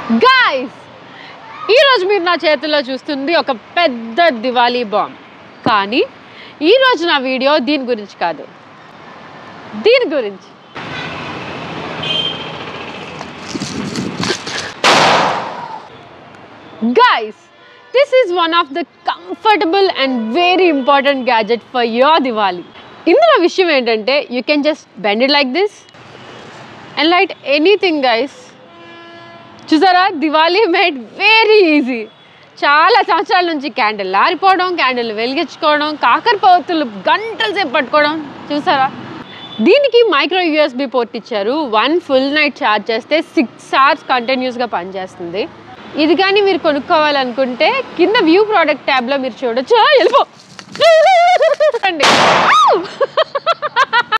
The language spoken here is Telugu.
గాయస్ ఈరోజు మీరు నా చేతిలో చూస్తుంది ఒక పెద్ద దివాళీ బాంబ్ కానీ ఈరోజు నా వీడియో దీని గురించి కాదు దీని గురించి guys this is one of the comfortable and very important gadget for your Diwali ఇందులో విషయం ఏంటంటే you can just bend it like this and light anything guys చూసారా దివాళీ మేడ్ వెరీ ఈజీ చాలా సంవత్సరాల నుంచి క్యాండిల్ ఆరిపోవడం క్యాండిల్ వెలిగించుకోవడం కాకరపోతులు గంటల సేపు పట్టుకోవడం చూసారా దీనికి మైక్రో యూఎస్బి పోర్ట్ ఇచ్చారు వన్ ఫుల్ నైట్ ఛార్జ్ చేస్తే సిక్స్ అవర్స్ కంటిన్యూస్గా పనిచేస్తుంది ఇది కానీ మీరు కొనుక్కోవాలనుకుంటే కింద వ్యూ ప్రోడక్ట్ ట్యాబ్లో మీరు చూడొచ్చు ఆ, వెళ్ళిపో అండి